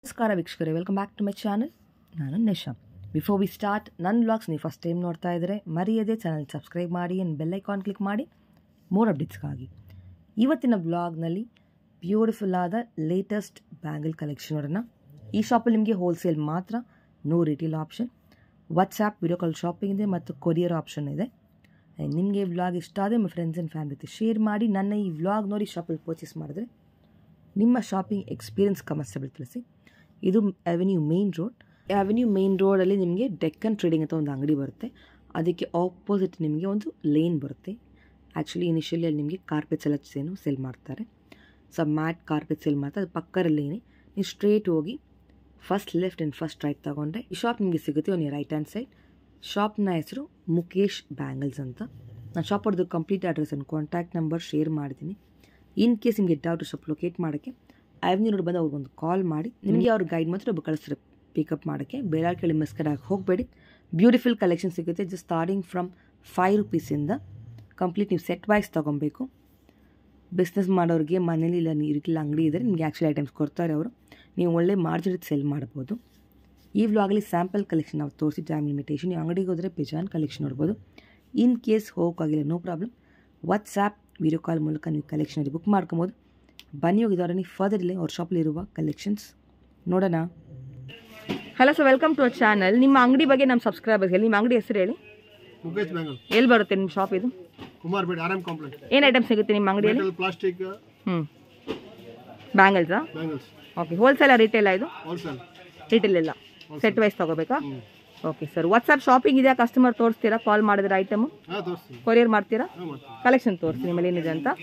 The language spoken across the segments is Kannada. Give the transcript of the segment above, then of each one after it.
ನಮಸ್ಕಾರ ವೀಕ್ಷಕರೇ welcome back to my channel ನಾನು ನಿಶಾ ಬಿಫೋರ್ ವಿ ಸ್ಟಾರ್ಟ್ ನನ್ನ ವ್ಲಾಗ್ಸ್ ನೀವು ಫಸ್ಟ್ ಟೈಮ್ ನೋಡ್ತಾ ಇದ್ದರೆ ಮರೆಯದೇ ಚಾನಲ್ ಸಬ್ಸ್ಕ್ರೈಬ್ ಮಾಡಿ ಆ್ಯಂಡ್ ಬೆಲ್ ಐಕಾನ್ ಕ್ಲಿಕ್ ಮಾಡಿ ಮೋರ್ ಅಪ್ಡೇಟ್ಸ್ಗಾಗಿ ಇವತ್ತಿನ ವ್ಲಾಗ್ನಲ್ಲಿ ಬ್ಯೂಟಿಫುಲ್ ಆದ ಲೇಟೆಸ್ಟ್ ಬ್ಯಾಂಗಲ್ ಕಲೆಕ್ಷನ್ ನೋಡೋಣ ಈ ಶಾಪಲ್ಲಿ ನಿಮಗೆ ಹೋಲ್ಸೇಲ್ ಮಾತ್ರ no retail option WhatsApp video call shopping ಇದೆ ಮತ್ತು ಕೊರಿಯರ್ ಆಪ್ಷನ್ ಇದೆ ನಿಮಗೆ ವ್ಲಾಗ್ ಇಷ್ಟ ಆದರೆ ನಿಮ್ಮ ಫ್ರೆಂಡ್ಸ್ ಆ್ಯಂಡ್ ಫ್ಯಾಮಿಲಿ ಜೊತೆ ಶೇರ್ ಮಾಡಿ ನನ್ನ ಈ ವ್ಲಾಗ್ ನೋಡಿ ಶಾಪಲ್ಲಿ ಪರ್ಚೇಸ್ ಮಾಡಿದ್ರೆ ನಿಮ್ಮ ಶಾಪಿಂಗ್ ಎಕ್ಸ್ಪೀರಿಯನ್ಸ್ ಕಮರ್ಸಬಲ್ ತಿಳಿಸಿ ಇದು avenue main road avenue main ರೋಡಲ್ಲಿ ನಿಮಗೆ ಡೆಕ್ಕನ್ ಟ್ರೇಡಿಂಗ್ ಅಂತ ಒಂದು ಅಂಗಡಿ ಬರುತ್ತೆ ಅದಕ್ಕೆ ಆಪೋಸಿಟ್ ನಿಮಗೆ ಒಂದು ಲೇನ್ ಬರುತ್ತೆ ಆ್ಯಕ್ಚುಲಿ ಇನಿಷಿಯಲಿ ಅಲ್ಲಿ ನಿಮಗೆ ಕಾರ್ಪೆಟ್ಸ್ ಎಲ್ಲ ಏನು ಸೆಲ್ ಮಾಡ್ತಾರೆ ಸೊ ಮ್ಯಾಟ್ ಕಾರ್ಪೆಟ್ ಸೆಲ್ ಮಾಡ್ತಾರೆ ಅದು ಪಕ್ಕದಲ್ಲೇನೆ ನೀವು ಸ್ಟ್ರೇಟ್ ಹೋಗಿ first left and first right ತೊಗೊಂಡ್ರೆ ಈ ಶಾಪ್ ನಿಮಗೆ ಸಿಗುತ್ತೆ ಒಂದು ರೈಟ್ ಹ್ಯಾಂಡ್ ಸೈಡ್ ಶಾಪ್ನ ಹೆಸರು ಮುಖೇಶ್ ಬ್ಯಾಂಗಲ್ಸ್ ಅಂತ ನಾನು ಶಾಪ್ ಅವ್ರದ್ದು complete address and contact number share ಮಾಡ್ತೀನಿ ಇನ್ ಕೇಸ್ ನಿಮಗೆ ಡೌಟ್ ಶಾಪ್ ಲೊಕೇಟ್ ಮಾಡೋಕ್ಕೆ ಅವೆನ್ಯೂ ರೋಡ್ ಬಂದು ಅವ್ರಿಗೊಂದು ಕಾಲ್ ಮಾಡಿ ನಿಮಗೆ ಅವ್ರ ಗೈಡ್ ಮಾತ್ರ ಒಬ್ಬ ಕಳಿಸ್ತಾರೆ ಪಿಕಪ್ ಮಾಡೋಕ್ಕೆ ಬೇರೆ ಕೇಳಿ ಮಿಸ್ಕಡಾಗಿ ಹೋಗಬೇಡಿ ಬ್ಯೂಟಿಫುಲ್ ಕಲೆಕ್ಷನ್ ಸಿಗುತ್ತೆ ಜಸ್ಟ್ ಸ್ಟಾರ್ಟಿಂಗ್ ಫ್ರಮ್ ಫೈವ್ ರುಪೀಸಿಂದ ಕಂಪ್ಲೀಟ್ ನೀವು ಸೆಟ್ ವೈಸ್ ತೊಗೊಬೇಕು ಬಿಸ್ನೆಸ್ ಮಾಡೋರಿಗೆ ಮನೇಲಿ ಇಲ್ಲ ನೀರಿಗಿಲ್ಲ ಅಂಗಡಿ ಇದ್ದರೆ ನಿಮಗೆ ಆ್ಯಕ್ಚುಲಿ ಐಟಮ್ಸ್ ಕೊಡ್ತಾರೆ ಅವರು ನೀವು ಒಳ್ಳೆ ಮಾರ್ಜಿನ್ ಸೆಲ್ ಮಾಡ್ಬೋದು ಈ ವ್ಲಾಗಲ್ಲಿ ಸ್ಯಾಂಪಲ್ ಕಲೆಕ್ಷನ್ ನಾವು ತೋರಿಸಿ ಟೈಮ್ ಲಿಮಿಟೇಷನ್ ನೀವು ಅಂಗಡಿಗೆ ಹೋದರೆ ಬೇಜಾನ್ ಕಲೆಕ್ಷನ್ ನೋಡ್ಬೋದು ಇನ್ ಕೇಸ್ ಹೋಗೋಕ್ಕಾಗಿಲ್ಲ no problem WhatsApp video call ಮೂಲಕ ನೀವು ಕಲೆಕ್ಷನಲ್ಲಿ ಬುಕ್ ಮಾಡ್ಕೊಬೋದು ಬನ್ನಿ ಹೋಗಿದ್ದಾರೆ ನೀವು ಫರ್ದರ್ ಇಲ್ಲ ಅವ್ರ ಶಾಪಲ್ಲಿರುವ ಕಲೆಕ್ಷನ್ಸ್ ನೋಡೋಣ hello sir welcome to our channel ನಿಮ್ಮ ಅಂಗಡಿ ಬಗ್ಗೆ ನಮ್ಮ ಸಬ್ಸ್ಕ್ರೈಬರ್ಸ್ ಹೇಳಿ ನಿಮ್ಮ ಅಂಗಡಿ ಹೆಸರು ಹೇಳಿ ಮುಖೇಶ್ ಬ್ಯಾಂಗಲ್ ಎಲ್ಲಿ ಬರುತ್ತೆ ನಿಮ್ಮ ಶಾಪ್ ಇದು ಕುಮಾರ್ಪೇಟ್ ಆರ್ ಎಂ ಕಾಂಪ್ಲೆಕ್ಸ್ ಏನು ಐಟಮ್ ಸಿಗುತ್ತೆ ನಿಮ್ಮ ಅಂಗಡಿಯಲ್ಲಿ ಮೆಟಲ್ ಪ್ಲಾಸ್ಟಿಕ್ ಹ್ಞೂ ಬ್ಯಾಂಗಲ್ಸಾ ಬ್ಯಾಂಗಲ್ಸ್ ಓಕೆ ಹೋಲ್ಸೇಲ ರಿಟೇಲ ಇದು ಹೋಲ್ಸೇಲ್ ರಿಟೇಲ್ ಇಲ್ಲ ಸೆಟ್ ವೈಸ್ ತೊಗೋಬೇಕಾ ಓಕೆ ಸರ್ ವಾಟ್ಸಪ್ ಶಾಪಿಂಗ್ ಇದೆಯಾ ಕಸ್ಟಮರ್ ತೋರಿಸ್ತೀರಾ ಕಾಲ್ ಮಾಡಿದ್ರೆ ಐಟಮು ಹಾಂ ತೋರಿಸ್ತೀನಿ ಕೊರಿಯರ್ ಮಾಡ್ತೀರಾ ಹಾಂ ಮಾಡ್ತೀನಿ ಕಲೆಕ್ಷನ್ ತೋರಿಸಿ ನಿಮ್ಮಲ್ಲಿ ಏನಿದೆ ಅಂತ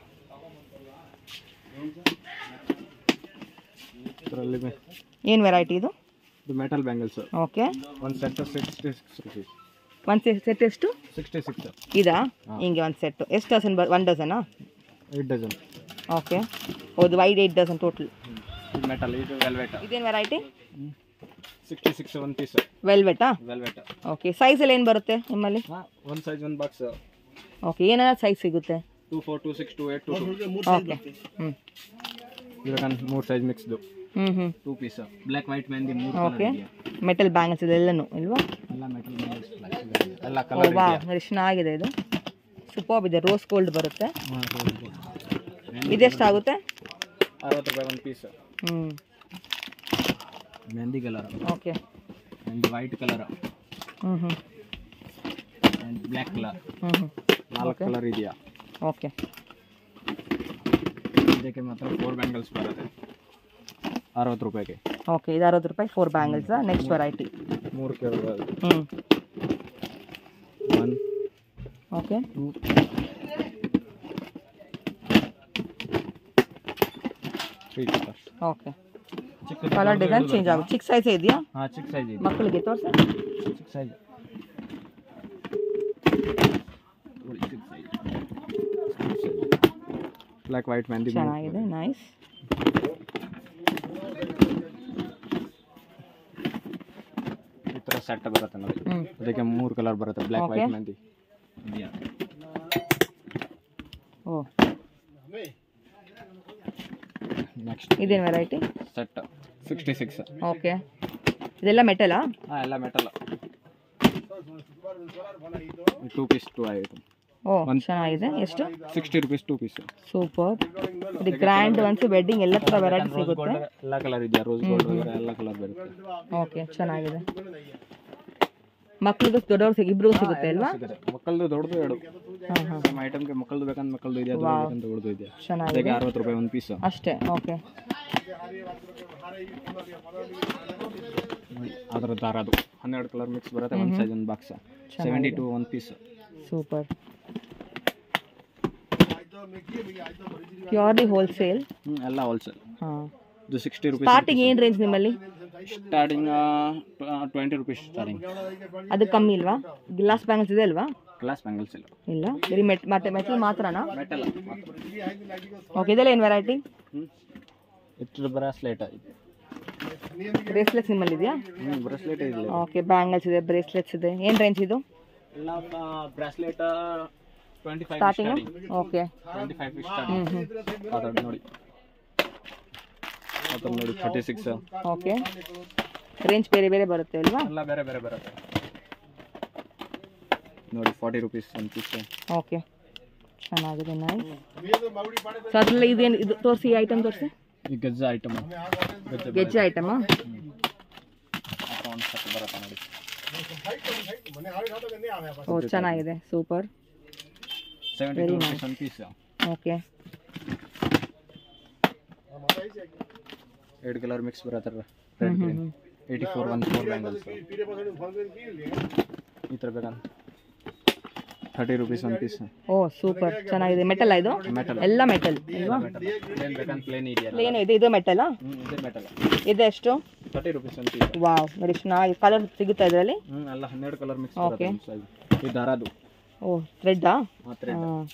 ಇದರಲ್ಲಿ ಏನು ವೆರೈಟಿ ಇದು ಇದು ಮೆಟಲ್ ಬ್ಯಾಂಗಲ್ಸ್ ಓಕೆ ಒಂದು ಸೆಟ್ ಸಿಕ್ಸ್ಟಿ ಸಿಕ್ಸ್ ರುಪೀಸ್ ಒಂದು ಸೆಟ್ ಎಷ್ಟು ಸಿಕ್ಸ್ಟಿ ಸಿಕ್ಸ್ ಇದಾ ಹಿಂಗೆ ಒಂದು ಸೆಟ್ಟು ಎಷ್ಟು ಡಸನ್ ಬರ್ ಒನ್ ಡಸನಾ ಏಟ್ ಡಜನ್ ಓಕೆ ಹೌದು ವೈಡ್ ಏಯ್ಟ್ ಡಸನ್ ಟೋಟಲ್ ಇದು ಮೆಟಲ್ ಇದು ವೆಲ್ವೆಟ್ ಇದೇನು variety sixty six one piece ವೆಲ್ವೆಟಾ ವೆಲ್ವೆಟ್ ಓಕೆ ಸೈಜಲ್ಲಿ ಏನು ಬರುತ್ತೆ ನಿಮ್ಮಲ್ಲಿ ಹಾಂ ಒಂದು ಸೈಜ್ ಒಂದು ಬಾಕ್ಸ್ ಓಕೆ ಏನೆಲ್ಲ ಸೈಜ್ ಸಿಗುತ್ತೆ two four two six two eight two two okay ಹ್ಞೂ ಇವಾಗ ಮೂರು ಸೈಜ್ ಮಿಕ್ಸ್ದು ಹ್ಞೂ ಹ್ಞೂ two piece black white mehndi ಮೂರು ಓಕೆ ಮೆಟಲ್ ಬ್ಯಾಂಗಲ್ಸ್ ಇದೆಲ್ಲನೂ ಇಲ್ವಾ ಎಲ್ಲ ಮೆಟಲ್ ಎಲ್ಲ ಓ ಕಲರ್ ವಾ ನೋಡಿ ಚೆನ್ನಾಗಿದೆ ಇದು ಸೂಪರ್ ಇದೆ ರೋಸ್ ಗೋಲ್ಡ್ ಬರುತ್ತೆ ಇದೆಷ್ಟಾಗುತ್ತೆ ಅರವತ್ತು ರೂಪಾಯಿ ಒಂದು ಪೀಸ್ ಹ್ಞೂ mehndi colour okay and white colour ಹ್ಞೂ ಹ್ಞೂ ಆ್ಯಂಡ್ ಬ್ಲ್ಯಾಕ್ ಕಲರ್ ಹ್ಞೂ ಹ್ಞೂ ನಾಲ್ಕು ಕಲರ್ ಇದೆಯಾ ಓಕೆ ಇದಕ್ಕೆ ಮಾತ್ರ ಫೋರ್ ಬ್ಯಾಂಗಲ್ಸ್ ಬರುತ್ತೆ ಅರವತ್ತು ರೂಪಾಯಿಗೆ ಓಕೆ ಇದು ಅರವತ್ತು ರೂಪಾಯಿ ಫೋರ್ ಬ್ಯಾಂಗಲ್ಸಾ ನೆಕ್ಸ್ಟ್ ವೆರೈಟಿ ಮೂರು ಕಲರ್ ಹ್ಞೂ one okay two three colours okay colour design change ಆಗುತ್ತೆ ಚಿಕ್ಕ ಸೈಜ್ ಇದೆಯಾ ಹಾಂ ಚಿಕ್ಕ ಸೈಜ್ ಇದೆ ಮಕ್ಕಳಿಗೆ ತೋರಿಸಿ ಚಿಕ್ಕ ಸೈಜ್ ಚಿಕ್ಕ ಸೈಜ್ ಬ್ಲ್ಯಾಕ್ ವೈಟ್ ಮೆಹಂದಿ ಚೆನ್ನಾಗಿದೆ ನೈಸ್ ಈ ಥರ ಸೆಟ್ ಬರುತ್ತೆ ನೋಡಿ ಹ್ಞೂ ಅದಕ್ಕೆ ಮೂರು ಕಲರ್ ಬರುತ್ತೆ ಬ್ಲ್ಯಾಕ್ Okay. ವೈಟ್ ಮೆಹಂದಿ ಇದೆಯಾ ಓ ನೆಕ್ಸ್ಟ್ ಇದೇನು variety set sixty six okay ಇದೆಲ್ಲ ಮೆಟಲಾ ಹಾಂ ಎಲ್ಲ metal two piece two item ಓ ಚೆನ್ನಾಗಿದೆ ಎಷ್ಟು sixty rupees two piece super ಇದು ಗ್ರ್ಯಾಂಡ್ ಒನ್ಸ್ ವೆಡ್ಡಿಂಗ್ ಎಲ್ಲ ಥರ ವೆರೈಟಿ ಸಿಗುತ್ತೆ ಎಲ್ಲ ಕಲರ್ ಇದೆಯಾ ರೋಸ್ ಗೋಲ್ಡ್ ವಗೇರೆ ಎಲ್ಲ ಕಲರ್ ಬರುತ್ತೆ ಓಕೆ ಚೆನ್ನಾಗಿದೆ ಮಕ್ಳಿಗೂ ದೊಡ್ಡವ್ರು ಸಿಗ ಇಬ್ರಿಗೂ ಸಿಗುತ್ತೆ ಅಲ್ವಾ ಸಿಗುತ್ತೆ ಮಕ್ಕಳದು ದೊಡ್ಡದು ಎರಡು ಹಾಂ ಹಾಂ ನಮ್ಮ ಐಟಮ್ಗೆ ಮಕ್ಕಳದು ಬೇಕಂದ್ರೆ ಮಕ್ಕಳದು ಇದೆ ಅದು ಬೇಕಂತ ದೊಡ್ಡದು ಇದೆ ಚೆನ್ನಾಗಿದೆ ಅದಕ್ಕೆ ಅರವತ್ತು ರೂಪಾಯಿ ಒಂದು ಪೀಸ್ ಅಷ್ಟೇ ಓಕೆ ಅದರ ದಾರ ಅದು ಹನ್ನೆರಡು ಕಲರ್ ಮಿಕ್ಸ್ ಬರುತ್ತೆ ಒಂದು ಸೈಜ್ ಒಂದು ಬಾಕ್ಸ್ ಸೆವೆಂಟಿ ಟು ಒಂದು ಪೀಸ್ ಸೂಪರ್ ಪ್ಯೂರ್ಲಿ ಹೋಲ್ಸೇಲ್ ಹ್ಞೂ ಎಲ್ಲ ಹೋಲ್ಸೇಲ್ ಹಾಂ ಇದು ಸಿಕ್ಸ್ಟಿ ರುಪೀಸ್ ಸ್ಟಾರ್ಟಿಂಗ್ ಏನು ರೇಂಜ್ ನಿಮ್ಮಲ್ಲಿ ಸ್ಟಾರ್ಟಿಂಗ್ ಟ್ವೆಂಟಿ ರುಪೀಸ್ ಸ್ಟಾರ್ಟಿಂಗ್ ಅದು ಕಮ್ಮಿ ಇಲ್ವಾ ಗ್ಲಾಸ್ ಬ್ಯಾಂಗಲ್ಸ್ ಇದೆ ಅಲ್ವಾ ಗ್ಲಾಸ್ ಬ್ಯಾಂಗಲ್ಸ್ ಇಲ್ಲ ಇಲ್ಲ ಬರೀ ಮೆಟ್ ಮತ್ತೆ ಮೆಟಲ್ ಮಾತ್ರನಾ ಮೆಟಲ್ ಓಕೆ ಇದೆಲ್ಲ ಏನು ವೆರೈಟಿ ಹ್ಞೂ ಇಷ್ಟು ಬ್ರಾಸ್ಲೆಟ್ ಇದೆ ಬ್ರೇಸ್ಲೆಟ್ಸ್ ನಿಮ್ಮಲ್ಲಿ ಇದೆಯಾ ಹ್ಞೂ ಬ್ರಾಸ್ಲೆಟ್ ಇದೆ ಓಕೆ ಬ್ಯಾಂಗಲ್ಸ್ ಇದೆ ಬ್ರೇಸ್ಲೆಟ್ಸ್ ಇದೆ ಏನು ರೇಂಜ್ ಇದು ಎಲ್ಲ bracelet twenty five starting okay twenty five ಹ್ಞೂ ಹ್ಞೂ ಸ್ಟಾರ್ಟಿಂಗ್ ನೋಡಿ ಆ ಥರ ನೋಡಿ ಥರ್ಟಿ ಸಿಕ್ಸ್ ಓಕೆ ರೇಂಜ್ ಬೇರೆ ಬೇರೆ ಬರುತ್ತೆ ಅಲ್ವಾ ಎಲ್ಲ ಬೇರೆ ಬೇರೆ ಬರುತ್ತೆ ನೋಡಿ ಫಾರ್ಟಿ ರುಪೀಸ್ ಒಂದು ಪೀಸ್ ಓಕೆ ಚೆನ್ನಾಗಿದೆ ನೈಸ್ ಸೊ ಅದರಲ್ಲಿ ಇದೇನು ಇದು ತೋರಿಸಿ ಐಟಮ್ ತೋರಿಸಿ ಈ ಗಜ್ಜ ಐಟಮ್ ಗಜ್ಜ ಗೆಜ್ಜೆ ಐಟಮಾ ಒಂದು ಸೆಟ್ ಬರುತ್ತೆ ನೋಡಿ ಓ ಚೆನ್ನಾಗಿದೆ ಸೂಪರ್ ಸೆವೆಂಟಿ ಟು ರುಪೀಸ್ ಒಂದು ಪೀಸ್ ಓಕೆ ಎರಡು ಕಲರ್ ಮಿಕ್ಸ್ ಬರತ್ತೆ red green eighty four one four bangles ಈ ಥರ ಬೇಕಂತ ಥರ್ಟಿ ರುಪೀಸ್ ಒಂದು ಪೀಸ್ ಓ ಸೂಪರ್ ಚೆನ್ನಾಗಿದೆ ಮೆಟಲ್ ಇದು ಮೆಟಲ್ ಎಲ್ಲ ಮೆಟಲ್ ಅಲ್ವಾ ಪ್ಲೇನ್ ಬೇಕಂತ ಪ್ಲೇನ್ ಇದೆಯಲ್ಲ ಏನು ಇದೆ ಇದು ಮೆಟಲಾ ಹ್ಞೂ ಇದೇ ಮೆಟಲ್ ಇದು ಎಷ್ಟು ಥರ್ಟಿ ರುಪೀಸ್ ಒಂದು ಪೀಸ್ ವಾವ್ ನೋಡಿ ಚೆನ್ನಾಗಿ ಕಲರ್ ಸಿಗುತ್ತಾ ಇದರಲ್ಲಿ ಹ್ಞೂ ಎಲ್ಲ ಹನ್ನೆರಡು ಕಲರ್ ಮಿಕ್ಸ್ Okay. ಬರುತ್ತೆ ಈ ದಾರದು ಓ ಥ್ರೆಡ್ಡಾ ಮಾತ್ರ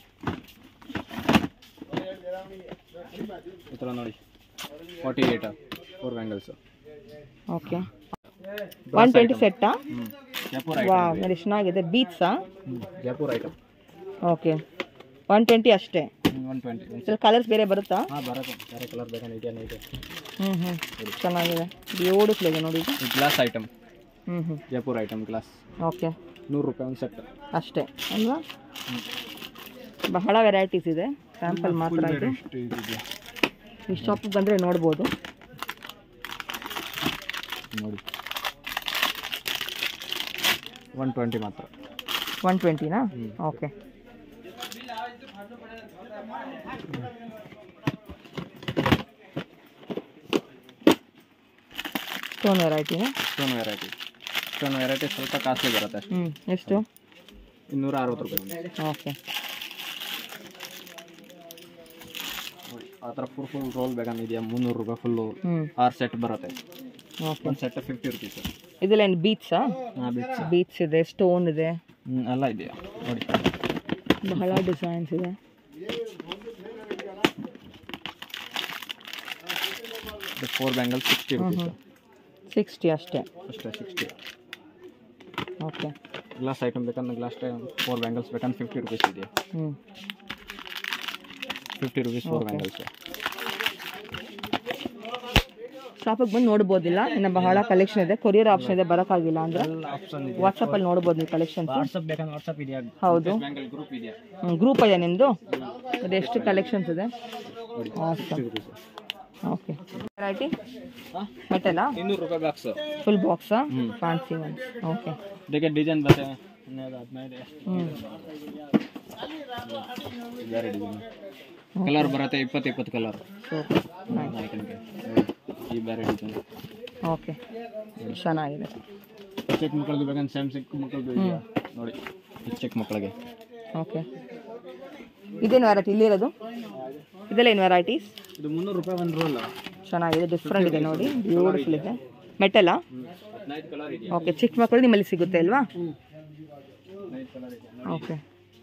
ಈ ಥರ ನೋಡಿ forty eight four bangles okay one twenty ಸೆಟ್ಟಾ ಹ್ಞೂ ಜೈಪುರ್ ವಾವ್ ಐಟಮ್ ನೋಡಿ ಚೆನ್ನಾಗಿದೆ ಬೀಟ್ಸಾ ಹ್ಞೂ Jaipur item okay one twenty ಅಷ್ಟೇ ಒನ್ ಟ್ವೆಂಟಿ ಇದ್ರಲ್ಲಿ ಕಲರ್ಸ್ ಬೇರೆ ಬರುತ್ತಾ ಹಾಂ ಬರುತ್ತೆ ಬೇರೆ ಕಲರ್ ಬೇಕಂದ್ರೆ ಇದೆಯಾ ಇದೆ ಹ್ಞೂ ಹ್ಞೂ ಚೆನ್ನಾಗಿದೆ ಬ್ಯೂಟಿಫುಲ್ ಇದೆ ನೋಡಿ ಇದು ಈ ಗ್ಲಾಸ್ ಐಟಮ್ ಹ್ಞೂ ಹ್ಞೂ ಜೈಪುರ್ ಐಟಮ್ ಗ್ಲಾಸ್ ಓಕೆ ನೂರು ರೂಪಾಯಿ ಒಂದು ಸೆಟ್ ಅಷ್ಟೇ ಅಲ್ವಾ ಬಹಳ ವೆರೈಟೀಸ್ ಇದೆ ಸ್ಯಾಂಪಲ್ ಮಾತ್ರ ಇದು ಎಷ್ಟು ಇದೆಯಾ ಈ ಶಾಪಿಗೆ ಬಂದರೆ ನೋಡ್ಬೋದು ನೋಡಿ ಒನ್ ಟ್ವೆಂಟಿ ಮಾತ್ರ ಒನ್ ಟ್ವೆಂಟಿನಾ ಓಕೆ ಸ್ಟೋನ್ ವೆರೈಟಿನಾ ಸ್ಟೋನ್ ವೆರೈಟಿ ಸ್ಟೋನ್ ವೆರೈಟಿ ಸ್ವಲ್ಪ ಕಾಸ್ಟ್ಲಿ ಬರುತ್ತೆ ಅಷ್ಟೇ ಹ್ಞೂ ಎಷ್ಟು ಇನ್ನೂರ ಅರವತ್ತು ರೂಪಾಯಿ ಓಕೆ ನೋಡಿ ಆ ಥರ ಫುಲ್ ಫುಲ್ ರೋಲ್ ಬೇಕಂದ್ರೆ ಇದೆಯಾ ಮುನ್ನೂರು ರೂಪಾಯಿ ಫುಲ್ಲು ಹ್ಞೂ ಆರು ಸೆಟ್ ಬರುತ್ತೆ ಓಕೆ ಒಂದು ಸೆಟ್ ಫಿಫ್ಟಿ ರುಪೀಸ್ ಇದೆಲ್ಲ ಏನು ಬೀಚ್ಸಾ ಹಾಂ ಬಿಟ್ಸ್ ಬೀಚ್ ಇದೆ ಸ್ಟೋನ್ ಇದೆ ಹ್ಞೂ ಎಲ್ಲ ಇದೆಯಾ ನೋಡಿ ಬಹಳ ಡಿಸೈನ್ಸ್ ಇದೆ four bangle sixty rupees sixty ಅಷ್ಟೇ ಅಷ್ಟೇ ಸಿಕ್ಸ್ಟಿ ಓಕೆ ಗ್ಲಾಸ್ ಐಟಮ್ ಬೇಕಂದ್ರೆ ಗ್ಲಾಸ್ ಫೋರ್ ಬ್ಯಾಂಗಲ್ಸ್ ಬೇಕಂದ್ರೆ ಫಿಫ್ಟಿ ರುಪೀಸ್ ಇದೆಯಾ ಹ್ಞೂ ಫಿಫ್ಟಿ ರುಪೀಸ್ ಫೋರ್ ಬ್ಯಾಂಗಲ್ಸ್ ಶಾಪಿಗೆ ಬಂದು ನೋಡ್ಬೋದಿಲ್ಲ ಇನ್ನು ಬಹಳ ಕಲೆಕ್ಷನ್ ಇದೆ ಕೊರಿಯರ್ ಆಪ್ಷನ್ ಇದೆ ಬರೋಕ್ಕಾಗಿಲ್ಲ ಅಂದ್ರೆ ಎಲ್ಲ ಆಪ್ಷನ್ ಇದೆ ವಾಟ್ಸಪ್ಪಲ್ಲಿ ನೋಡ್ಬೋದು ನೀವು ಕಲೆಕ್ಷನ್ಸ್ ವಾಟ್ಸಪ್ ಬೇಕಂದ್ರೆ ವಾಟ್ಸಪ್ ಇದೆಯಾ ಹೌದು ಬ್ಯಾಂಗಲ್ ಗ್ರೂಪ್ ಇದೆಯಾ ಗ್ರೂಪ್ ಇದೆ ನಿಮ್ಮದು ಅದು ಎಷ್ಟು ಕಲೆಕ್ಷನ್ಸ್ ಇದೆ ನೋಡಿ Awesome. Fifty rupees okay variety ಮೆಟಲಾ ಇನ್ನೂರು ರೂಪಾಯಿ ಬಾಕ್ಸ್ ಫುಲ್ ಬಾಕ್ಸಾ ಹ್ಮ್. ಫ್ಯಾನ್ಸಿ ಒನ್ ಓಕೆ ಇದಕ್ಕೆ ಡಿಸೈನ್ ಬರುತ್ತೆ ಹನ್ನೆರಡು ಹದಿನೈದು ಹ್ಞೂ ಬೇರೆ ಡಿಸೈನ್ ಕಲರ್ ಬರುತ್ತೆ ಇಪ್ಪತ್ತು ಇಪ್ಪತ್ತು ಕಲರ್ ಸೂಪರ್ ಈ ಬೇರೆ ಡಿಸೈನ್ ಓಕೆ ಚೆನ್ನಾಗಿದೆ ಚಿಕ್ಕ ಮಕ್ಕಳದು ಬೇಕಂದ್ರೆ ಸೇಮ್ ಚಿಕ್ಕ ಮಕ್ಕಳದು ಇದೆಯಾ ನೋಡಿ ಈ ಚಿಕ್ಕ ಮಕ್ಕಳಿಗೆ ಓಕೆ ಇದೇನು ವೆರೈಟಿ ಇಲ್ಲಿರೋದು ಇದೆಲ್ಲ ಏನು ವೆರೈಟೀಸ್ ಇದು ಮುನ್ನೂರು ರೂಪಾಯಿ ಒಂದು ರೋಲ್ ಚೆನ್ನಾಗಿದೆ ಡಿಫ್ರೆಂಟ್ ಇದೆ ನೋಡಿ ಬ್ಯೂಟಿಫುಲ್ ಇದೆ ಮೆಟಲಾ ಹದಿನೈದು ಕಲರ್ ಇದೆಯಾ ಓಕೆ ಚಿಕ್ಕ ಮಕ್ಕಳು ನಿಮ್ಮಲ್ಲಿ ಸಿಗುತ್ತೆ ಅಲ್ವಾ ಹದಿನೈದು ಕಲರ್ ಇದೆ okay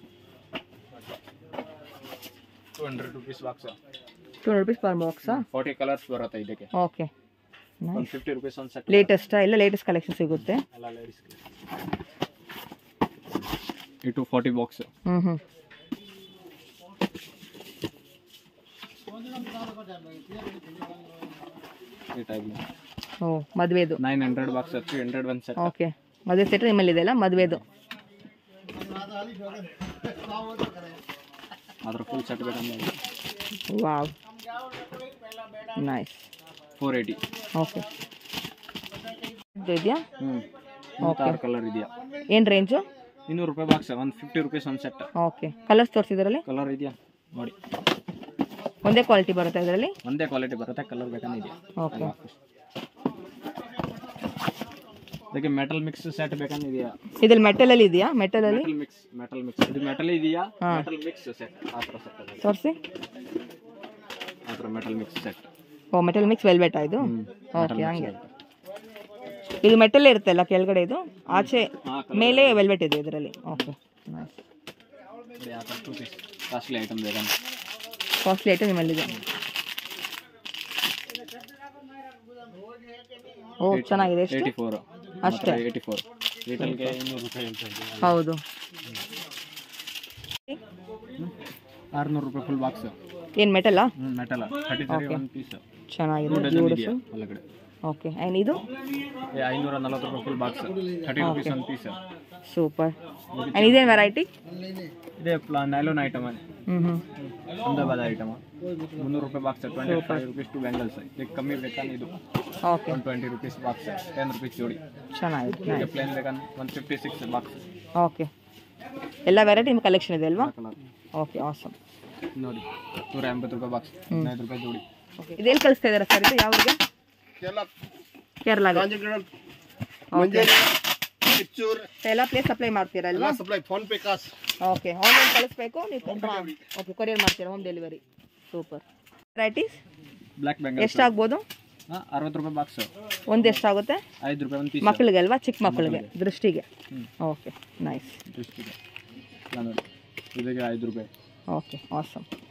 two hundred rupees box two hundred rupees per ಬಾಕ್ಸಾ ಫಾರ್ಟಿ ಕಲರ್ಸ್ ಬರುತ್ತೆ ಇದಕ್ಕೆ ಓಕೆ ಒಂದು ಫಿಫ್ಟಿ ರುಪೀಸ್ ಒಂದು ಸೆಟ್ ಲೇಟೆಸ್ಟಾ ಎಲ್ಲ ಲೇಟೆಸ್ಟ್ ಕಲೆಕ್ಷನ್ ಸಿಗುತ್ತೆ ಎಲ್ಲ ಲೇಡೀಸ್ ಈ ಟು ಫಾರ್ಟಿ ಬಾಕ್ಸ್ ಹ್ಞೂ ಹ್ಞೂ ಈ ಟೈಪ್ ಓ ಮದುವೆದು nine hundred box three hundred ಒಂದು ಸೆಟ್ ಓಕೆ ಮದುವೆ ಸೆಟ್ ನಿಮ್ಮಲ್ಲಿ ಇದೆಯಲ್ಲ ಮದುವೆದು ಅದ್ರ ಫುಲ್ ಸೆಟ್ ಬೇಕಂದ್ರೆ wow nice four eighty okay ಇದೆಯಾ ಹ್ಞೂ ಮೂವತ್ತಾರು ಕಲರ್ ಇದೆಯಾ ಏನು ರೇಂಜು ಇನ್ನೂರು ರೂಪಾಯಿ ಬಾಕ್ಸ್ ಒಂದು ಫಿಫ್ಟಿ ರುಪೀಸ್ ಒಂದು ಸೆಟ್ ಓಕೆ ಕಲರ್ಸ್ ತೋರಿಸಿದ್ರಲ್ಲಿ ಕಲರ್ ಇದೆಯಾ ನೋಡಿ ಒಂದೇ ಕ್ವಾಲಿಟಿ ಬರುತ್ತೆ ಇದರಲ್ಲಿ ಒಂದೇ ಕ್ವಾಲಿಟಿ ಬರುತ್ತೆ ಕಲರ್ ಬೇಕಂದ್ರೆ ಇದೆಯಾ ಓಕೆ ಅದಕ್ಕೆ ಮೆಟಲ್ ಮಿಕ್ಸ್ ಸೆಟ್ ಬೇಕಂದ್ರೆ ಇದೆಯಾ ಇದ್ರಲ್ಲಿ ಮೆಟಲಲ್ಲಿ ಇದೆಯಾ ಮೆಟಲಲ್ಲಿ ಮೆಟಲ್ ಮಿಕ್ಸ್ ಮೆಟಲ್ ಮಿಕ್ಸ್ ಇದು ಮೆಟಲ್ ಇದೆಯಾ ಹಾ. ಮೆಟಲ್ ಮಿಕ್ಸ್ ಸೆಟ್ ಆ ಥರ ಸೆಟ್ ಅದ ತೋರಿಸಿ ಆ ಥರ ಮೆಟಲ್ ಮಿಕ್ಸ್ ಸೆಟ್ ಓ ಮೆಟಲ್ ಮಿಕ್ಸ್ ವೆಲ್ವೆಟಾ ಇದು ಹ್ಞೂ ಓಕೆ ಹಂಗೆ ಇದು ಮೆಟಲ್ ಇರುತ್ತಲ್ಲ ಕೆಳಗಡೆ ಇದು ಆಚೆ ಹಾಂ ಮೇಲೆ ವೆಲ್ವೆಟ್ ಇದೆ ಇದರಲ್ಲಿ ಓಕೆ ನೈಸ್ ಆ ಥರ ಟೂ ಪೀಸ್ ಕಾಸ್ಟ್ಲಿ ಐಟಮ್ ಬೇಕಂದ್ರೆ ಕಾಸ್ಟ್ಲಿ ಐಟಮ್ ನಿಮ್ಮಲ್ಲಿದೆ ಓ ಚೆನ್ನಾಗಿದೆ ಎಷ್ಟು ಏಯ್ಟಿ ಫೋರ್ ಅಷ್ಟೇ? ಏಯ್ಟಿ ಫೋರ್ ಲೀಟರ್ಗೆ ಇನ್ನೂರು ರೂಪಾಯಿ ಅಂತ ಇದೆ. ಹೌದು ಆರುನೂರು ರೂಪಾಯಿ ಫುಲ್ ಬಾಕ್ಸ್ ಏನು ಮೆಟಲ್ಲಾ ಹ್ಞೂ ಮೆಟಲ್ ಥರ್ಟಿ ತ್ರೀ Okay. ಒಂದು ಪೀಸ್ ಚೆನ್ನಾಗಿದೆ ಡಜನ್ ಜೋಡಿಸು ಇದೆಯಾ ಒಳಗಡೆ ಓಕೆ ಆ್ಯಂಡ್ ಇದು ಏ, ಐನೂರ ನಲವತ್ತು ರೂಪಾಯಿ ಫುಲ್ ಬಾಕ್ಸ್ ಥರ್ಟಿ ರುಪೀಸ್ ಒಂದು ಪೀಸ್ ಸೂಪರ್ ಆ್ಯಂಡ್ ಇದೇನು ವೆರೈಟಿ ಇದೇ ನೈಲೋನ್ ಐಟಮ್ ಹ್ಞೂ ಹ್ಞೂ ಅಹಮದಾಬಾದ್ ಐಟಮ್ ಮುನ್ನೂರು ರೂಪಾಯಿ box twenty five rupees two bangles ಇದಕ್ಕೆ ಕಮ್ಮಿ ಬೇಕಂದ್ರೆ ಇದು okay one twenty rupees box ten rupees ಜೋಡಿ ಚೆನ್ನಾಗಿದೆ ಇದಕ್ಕೆ ಪ್ಲೇನ್ ಬೇಕಂದ್ರೆ one fifty six box okay ಎಲ್ಲ ವೆರೈಟಿ ನಿಮ್ಮ ಕಲೆಕ್ಷನ್ ಇದೆ ಅಲ್ವಾ ಕಲರ್ ಓಕೆ ಆಸಮ್ ನೋಡಿ ನೂರ ಎಂಬತ್ತು ರೂಪಾಯಿ ಬಾಕ್ಸ್ ಹದಿನೈದು ರೂಪಾಯಿ ಜೋಡಿ ಓಕೆ ಇದೆಲ್ಲಿ ಕಳಿಸ್ತಾ ಇದ್ದಾರೆ ಸರ್ ಇದು ಯಾವ್ರಿಗೆ ಕೇರಳ ಕೇರಳಗೆ ಕಾಂಜಿಗಡ ಮಂಜೇರಿ ಕಿಚ್ಚೂರ್ ಎಲ್ಲ ಪ್ಲೇಸ್ ಸಪ್ಲೈ ಮಾಡ್ತೀರಾ ಎಲ್ಲ ಅಲ್ವಾ ಸಪ್ಲೈ ಫೋನ್ ಪೇ ಕಾಸ್ ಓಕೆ ಆನ್ಲೈನ್ ಕಳಿಸ್ಬೇಕು ನೀವು ಓಕೆ ಕೊರಿಯರ್ ಮಾಡ್ತೀರಾ home delivery super varieties black bangle ಎಷ್ಟಾಗ್ಬೋದು ಹಾಂ ಅರವತ್ತು ರೂಪಾಯಿ ಬಾಕ್ಸ್ ಒಂದು ಎಷ್ಟಾಗುತ್ತೆ ಐದು ರೂಪಾಯಿ ಒಂದು ಪೀಸ್ ಮಕ್ಕಳಿಗೆ ಅಲ್ವಾ ಚಿಕ್ಕ ಮಕ್ಕಳಿಗೆ ದೃಷ್ಟಿಗೆ ಓಕೆ ನೈಸ್ ಇಷ್ಟಿದೆ ಇಲ್ಲ ನೋಡಿ ಇದಕ್ಕೆ ಐದು ರೂಪಾಯಿ ಓಕೆ ಆಸಮ್